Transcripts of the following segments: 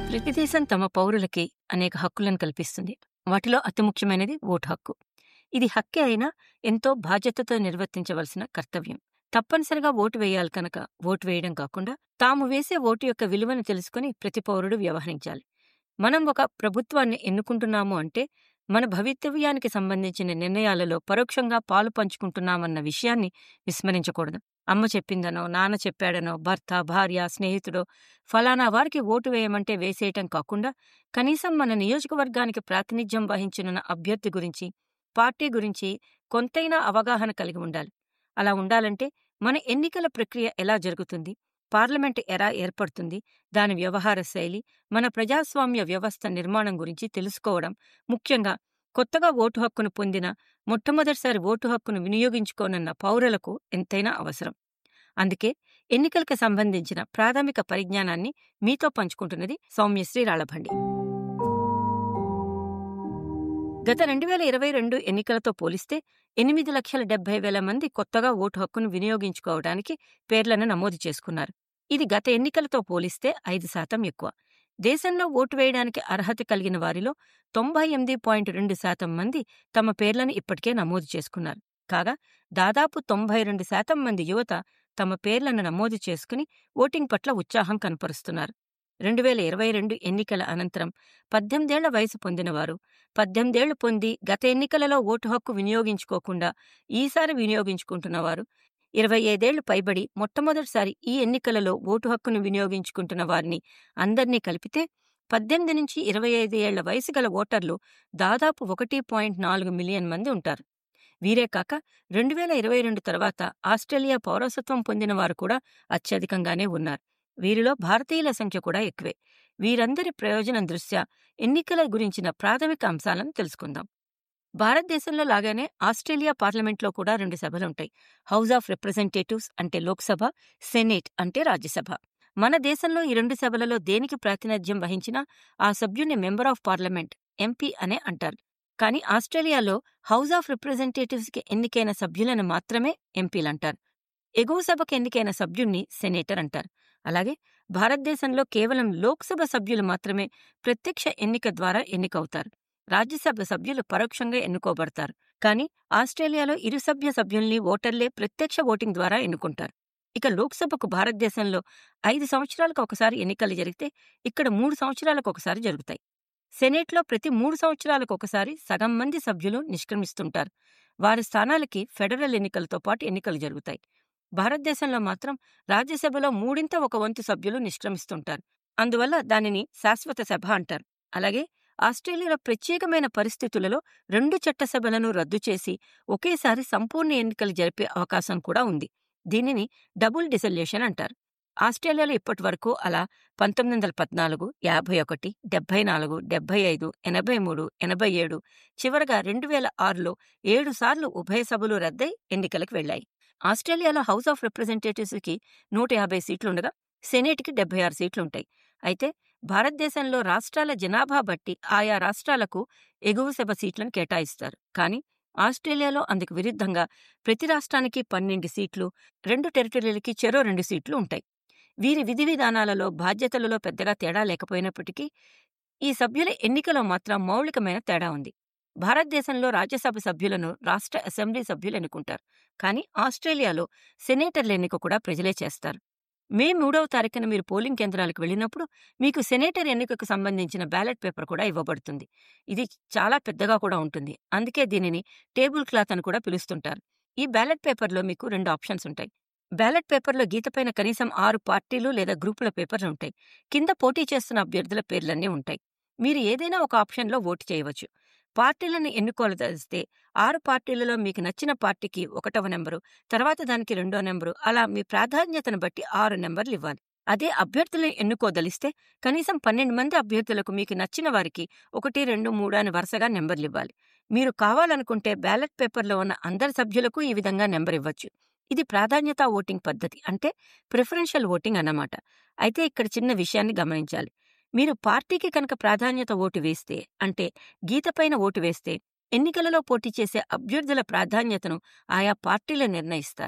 ప్రతి దేశం తమ పౌరులకి అనేక హక్కులను కల్పిస్తుంది వాటిలో అతి ముఖ్యమైనది ఓటు హక్కు ఇది హక్కే అయినా ఎంతో బాధ్యతతో నిర్వర్తించవలసిన కర్తవ్యం తప్పనిసరిగా ఓటు వేయాలి కనుక ఓటు వేయడం కాకుండా తాము వేసే ఓటు యొక్క విలువను తెలుసుకుని ప్రతి పౌరుడు వ్యవహరించాలి మనం ఒక ప్రభుత్వాన్ని ఎన్నుకుంటున్నాము అంటే మన భవితవ్యానికి సంబంధించిన నిర్ణయాలలో పరోక్షంగా పాలు పంచుకుంటున్నామన్న విషయాన్ని విస్మరించకూడదు అమ్మ చెప్పిందనో నాన్న చెప్పాడనో భర్త భార్య స్నేహితుడో ఫలానా వారికి ఓటు వేయమంటే వేసేయటం కాకుండా కనీసం మన నియోజకవర్గానికి ప్రాతినిధ్యం వహించనున్న అభ్యర్థి గురించి పార్టీ గురించి కొంతైనా అవగాహన కలిగి ఉండాలి అలా ఉండాలంటే మన ఎన్నికల ప్రక్రియ ఎలా జరుగుతుంది పార్లమెంటు ఎలా ఏర్పడుతుంది దాని వ్యవహార శైలి మన ప్రజాస్వామ్య వ్యవస్థ నిర్మాణం గురించి తెలుసుకోవడం ముఖ్యంగా కొత్తగా ఓటు హక్కును పొందిన మొట్టమొదటిసారి ఓటు హక్కును వినియోగించుకోనున్న పౌరులకు ఎంతైనా అవసరం అందుకే ఎన్నికలకు సంబంధించిన ప్రాథమిక పరిజ్ఞానాన్ని మీతో పంచుకుంటున్నది సౌమ్యశ్రీ రాళభండి గత రెండు వేల ఇరవై రెండు ఎన్నికలతో పోలిస్తే ఎనిమిది లక్షల డెబ్బై వేల మంది కొత్తగా ఓటు హక్కును వినియోగించుకోవడానికి పేర్లను నమోదు చేసుకున్నారు ఇది గత ఎన్నికలతో పోలిస్తే ఐదు శాతం ఎక్కువ దేశంలో ఓటు వేయడానికి అర్హత కలిగిన వారిలో తొంభై ఎనిమిది పాయింట్ రెండు శాతం మంది తమ పేర్లను ఇప్పటికే నమోదు చేసుకున్నారు కాగా దాదాపు తొంభై రెండు శాతం మంది యువత తమ పేర్లను నమోదు చేసుకుని ఓటింగ్ పట్ల ఉత్సాహం కనపరుస్తున్నారు రెండు వేల ఇరవై రెండు ఎన్నికల అనంతరం పద్దెనిమిదేళ్ల వయసు పొందినవారు పద్దెనిమిదేళ్లు పొంది గత ఎన్నికలలో ఓటు హక్కు వినియోగించుకోకుండా ఈసారి వినియోగించుకుంటున్నవారు ఇరవై ఐదేళ్లు పైబడి మొట్టమొదటిసారి ఈ ఎన్నికలలో ఓటు హక్కును వినియోగించుకుంటున్న వారిని అందర్నీ కలిపితే పద్దెనిమిది నుంచి ఇరవై ఐదు ఏళ్ల వయసు గల ఓటర్లు దాదాపు ఒకటి పాయింట్ నాలుగు మిలియన్ మంది ఉంటారు వీరే కాక రెండు వేల ఇరవై రెండు తర్వాత ఆస్ట్రేలియా పౌరసత్వం పొందిన వారు కూడా అత్యధికంగానే ఉన్నారు వీరిలో భారతీయుల సంఖ్య కూడా ఎక్కువే వీరందరి ప్రయోజనం దృష్ట్యా ఎన్నికల గురించిన ప్రాథమిక అంశాలను తెలుసుకుందాం భారతదేశంలో లాగానే ఆస్ట్రేలియా పార్లమెంట్లో కూడా రెండు సభలుంటాయి హౌస్ ఆఫ్ రిప్రజెంటేటివ్స్ అంటే లోక్సభ సెనేట్ అంటే రాజ్యసభ మన దేశంలో ఈ రెండు సభలలో దేనికి ప్రాతినిధ్యం వహించినా ఆ సభ్యుని మెంబర్ ఆఫ్ పార్లమెంట్ ఎంపీ అనే అంటారు కానీ ఆస్ట్రేలియాలో హౌస్ ఆఫ్ రిప్రజెంటేటివ్స్కి ఎన్నికైన సభ్యులను మాత్రమే ఎంపీలంటారు ఎగువ సభకు ఎన్నికైన సభ్యుణ్ణి సెనేటర్ అంటారు అలాగే భారతదేశంలో కేవలం లోక్సభ సభ్యులు మాత్రమే ప్రత్యక్ష ఎన్నిక ద్వారా ఎన్నికవుతారు రాజ్యసభ సభ్యులు పరోక్షంగా ఎన్నుకోబడతారు కానీ ఆస్ట్రేలియాలో ఇరు సభ్య సభ్యుల్ని ఓటర్లే ప్రత్యక్ష ఓటింగ్ ద్వారా ఎన్నుకుంటారు ఇక లోక్సభకు భారతదేశంలో ఐదు సంవత్సరాలకు ఒకసారి ఎన్నికలు జరిగితే ఇక్కడ మూడు సంవత్సరాలకు ఒకసారి జరుగుతాయి సెనేట్లో ప్రతి మూడు సంవత్సరాలకు ఒకసారి సగం మంది సభ్యులు నిష్క్రమిస్తుంటారు వారి స్థానాలకి ఫెడరల్ ఎన్నికలతో పాటు ఎన్నికలు జరుగుతాయి భారతదేశంలో మాత్రం రాజ్యసభలో మూడింత ఒక వంతు సభ్యులు నిష్క్రమిస్తుంటారు అందువల్ల దానిని శాశ్వత సభ అంటారు అలాగే ఆస్ట్రేలియాలో ప్రత్యేకమైన పరిస్థితులలో రెండు చట్టసభలను రద్దు చేసి ఒకేసారి సంపూర్ణ ఎన్నికలు జరిపే అవకాశం కూడా ఉంది దీనిని డబుల్ డిసల్యూషన్ అంటారు ఆస్ట్రేలియాలో ఇప్పటి వరకు అలా పంతొమ్మిది వందల పద్నాలుగు యాభై ఒకటి డెబ్బై నాలుగు డెబ్బై ఐదు ఎనభై మూడు ఎనభై ఏడు చివరగా రెండు వేల ఆరులో ఏడు సార్లు ఉభయ సభలు రద్దై ఎన్నికలకు వెళ్లాయి ఆస్ట్రేలియాలో హౌస్ ఆఫ్ రిప్రజెంటేటివ్స్కి నూట యాభై సీట్లుండగా సెనేట్కి డెబ్బై ఆరు సీట్లుంటాయి అయితే భారతదేశంలో రాష్ట్రాల జనాభా బట్టి ఆయా రాష్ట్రాలకు ఎగువ సభ సీట్లను కేటాయిస్తారు కానీ ఆస్ట్రేలియాలో అందుకు విరుద్ధంగా ప్రతి రాష్ట్రానికి పన్నెండు సీట్లు రెండు టెరిటరీలకి చెరో రెండు సీట్లు ఉంటాయి వీరి విధి విధానాలలో బాధ్యతలలో పెద్దగా తేడా లేకపోయినప్పటికీ ఈ సభ్యుల ఎన్నికలో మాత్రం మౌలికమైన తేడా ఉంది భారతదేశంలో రాజ్యసభ సభ్యులను రాష్ట్ర అసెంబ్లీ సభ్యులు ఎన్నుకుంటారు కానీ ఆస్ట్రేలియాలో సెనేటర్ల ఎన్నిక కూడా ప్రజలే చేస్తారు మే మూడవ తారీఖున మీరు పోలింగ్ కేంద్రాలకు వెళ్ళినప్పుడు మీకు సెనేటర్ ఎన్నికకు సంబంధించిన బ్యాలెట్ పేపర్ కూడా ఇవ్వబడుతుంది ఇది చాలా పెద్దగా కూడా ఉంటుంది అందుకే దీనిని టేబుల్ క్లాత్ అని కూడా పిలుస్తుంటారు ఈ బ్యాలెట్ పేపర్లో మీకు రెండు ఆప్షన్స్ ఉంటాయి బ్యాలెట్ పేపర్లో గీతపైన కనీసం ఆరు పార్టీలు లేదా గ్రూపుల పేపర్లు ఉంటాయి కింద పోటీ చేస్తున్న అభ్యర్థుల పేర్లన్నీ ఉంటాయి మీరు ఏదైనా ఒక ఆప్షన్లో ఓటు చేయవచ్చు పార్టీలను ఎన్నుకోదలిస్తే ఆరు పార్టీలలో మీకు నచ్చిన పార్టీకి ఒకటవ నెంబరు తర్వాత దానికి రెండో నెంబరు అలా మీ ప్రాధాన్యతను బట్టి ఆరు నెంబర్లు ఇవ్వాలి అదే అభ్యర్థులను ఎన్నుకోదలిస్తే కనీసం పన్నెండు మంది అభ్యర్థులకు మీకు నచ్చిన వారికి ఒకటి రెండు మూడు అని వరుసగా నెంబర్లు ఇవ్వాలి మీరు కావాలనుకుంటే బ్యాలెట్ పేపర్లో ఉన్న అందరి సభ్యులకు ఈ విధంగా నెంబర్ ఇవ్వచ్చు ఇది ప్రాధాన్యత ఓటింగ్ పద్ధతి అంటే ప్రిఫరెన్షియల్ ఓటింగ్ అన్నమాట అయితే ఇక్కడ చిన్న విషయాన్ని గమనించాలి మీరు పార్టీకి కనుక ప్రాధాన్యత ఓటు వేస్తే అంటే గీతపైన ఓటు వేస్తే ఎన్నికలలో పోటీ చేసే అభ్యర్థుల ప్రాధాన్యతను ఆయా పార్టీలు నిర్ణయిస్తారు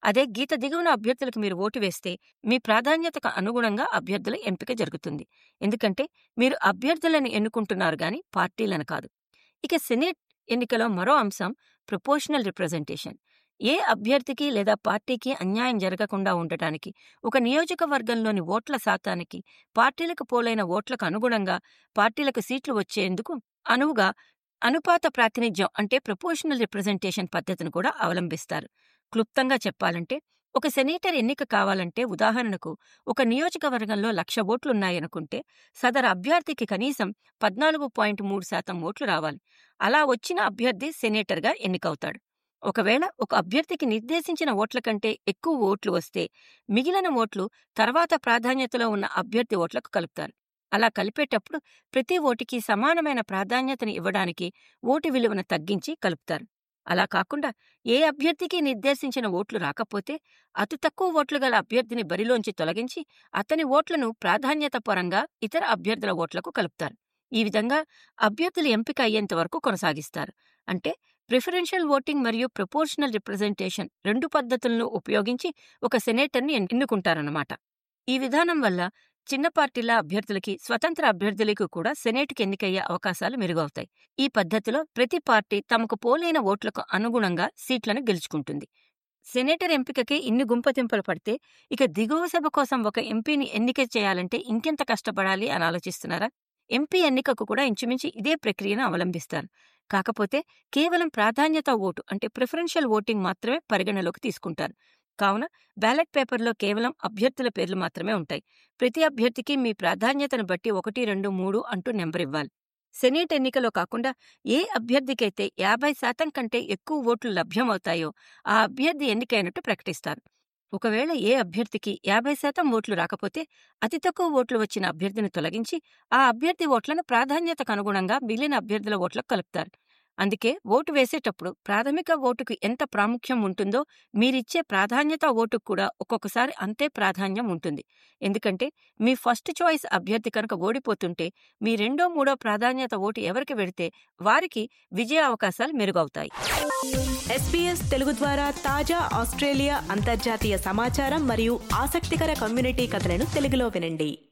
అదే గీత దిగువన అభ్యర్థులకు మీరు ఓటు వేస్తే మీ ప్రాధాన్యతకు అనుగుణంగా అభ్యర్థుల ఎంపిక జరుగుతుంది ఎందుకంటే మీరు అభ్యర్థులను ఎన్నుకుంటున్నారు గాని పార్టీలను కాదు ఇక సెనేట్ ఎన్నికలో మరో అంశం ప్రపోర్షనల్ రిప్రజెంటేషన్ ఏ అభ్యర్థికి లేదా పార్టీకి అన్యాయం జరగకుండా ఉండటానికి ఒక నియోజకవర్గంలోని ఓట్ల శాతానికి పార్టీలకు పోలైన ఓట్లకు అనుగుణంగా పార్టీలకు సీట్లు వచ్చేందుకు అనువుగా అనుపాత ప్రాతినిధ్యం అంటే ప్రపోర్షనల్ రిప్రజెంటేషన్ పద్ధతిని కూడా అవలంబిస్తారు క్లుప్తంగా చెప్పాలంటే ఒక సెనేటర్ ఎన్నిక కావాలంటే ఉదాహరణకు ఒక నియోజకవర్గంలో లక్ష ఓట్లున్నాయనుకుంటే సదరు అభ్యర్థికి కనీసం పద్నాలుగు పాయింట్ మూడు శాతం ఓట్లు రావాలి అలా వచ్చిన అభ్యర్థి సెనేటర్గా ఎన్నికవుతాడు ఒకవేళ ఒక అభ్యర్థికి నిర్దేశించిన ఓట్ల కంటే ఎక్కువ ఓట్లు వస్తే మిగిలిన ఓట్లు తర్వాత ప్రాధాన్యతలో ఉన్న అభ్యర్థి ఓట్లకు కలుపుతారు అలా కలిపేటప్పుడు ప్రతి ఓటుకి సమానమైన ప్రాధాన్యతని ఇవ్వడానికి ఓటు విలువను తగ్గించి కలుపుతారు అలా కాకుండా ఏ అభ్యర్థికి నిర్దేశించిన ఓట్లు రాకపోతే అతి తక్కువ ఓట్లు గల అభ్యర్థిని బరిలోంచి తొలగించి అతని ఓట్లను ప్రాధాన్యత పరంగా ఇతర అభ్యర్థుల ఓట్లకు కలుపుతారు ఈ విధంగా అభ్యర్థులు ఎంపిక అయ్యేంత వరకు కొనసాగిస్తారు అంటే ప్రిఫరెన్షియల్ ఓటింగ్ మరియు ప్రపోర్షనల్ రిప్రజెంటేషన్ రెండు పద్ధతులను ఉపయోగించి ఒక సెనేటర్ని ఎన్నుకుంటారన్నమాట ఈ విధానం వల్ల చిన్న పార్టీల అభ్యర్థులకి స్వతంత్ర అభ్యర్థులకు కూడా సెనేట్కి ఎన్నికయ్యే అవకాశాలు మెరుగవుతాయి ఈ పద్ధతిలో ప్రతి పార్టీ తమకు పోలైన ఓట్లకు అనుగుణంగా సీట్లను గెలుచుకుంటుంది సెనేటర్ ఎంపికకి ఇన్ని గుంపతింపులు పడితే ఇక దిగువ సభ కోసం ఒక ఎంపీని ఎన్నిక చేయాలంటే ఇంకెంత కష్టపడాలి అని ఆలోచిస్తున్నారా ఎంపీ ఎన్నికకు కూడా ఇంచుమించు ఇదే ప్రక్రియను అవలంబిస్తారు కాకపోతే కేవలం ప్రాధాన్యత ఓటు అంటే ప్రిఫరెన్షియల్ ఓటింగ్ మాత్రమే పరిగణలోకి తీసుకుంటారు కావున బ్యాలెట్ పేపర్లో కేవలం అభ్యర్థుల పేర్లు మాత్రమే ఉంటాయి ప్రతి అభ్యర్థికి మీ ప్రాధాన్యతను బట్టి ఒకటి రెండు మూడు అంటూ నెంబర్ ఇవ్వాలి సెనేట్ ఎన్నికలో కాకుండా ఏ అభ్యర్థికైతే యాభై శాతం కంటే ఎక్కువ ఓట్లు లభ్యమవుతాయో ఆ అభ్యర్థి ఎన్నికైనట్టు ప్రకటిస్తారు ఒకవేళ ఏ అభ్యర్థికి యాభై శాతం ఓట్లు రాకపోతే అతి తక్కువ ఓట్లు వచ్చిన అభ్యర్థిని తొలగించి ఆ అభ్యర్థి ఓట్లను ప్రాధాన్యతకు అనుగుణంగా మిగిలిన అభ్యర్థుల ఓట్లకు కలుపుతారు అందుకే ఓటు వేసేటప్పుడు ప్రాథమిక ఓటుకు ఎంత ప్రాముఖ్యం ఉంటుందో మీరిచ్చే ప్రాధాన్యత ఓటుకు కూడా ఒక్కొక్కసారి అంతే ప్రాధాన్యం ఉంటుంది ఎందుకంటే మీ ఫస్ట్ చాయిస్ అభ్యర్థి కనుక ఓడిపోతుంటే మీ రెండో మూడో ప్రాధాన్యత ఓటు ఎవరికి వెడితే వారికి విజయ అవకాశాలు మెరుగవుతాయి ఎస్పీఎస్ తెలుగు ద్వారా తాజా ఆస్ట్రేలియా అంతర్జాతీయ సమాచారం మరియు ఆసక్తికర కమ్యూనిటీ కథలను తెలుగులో వినండి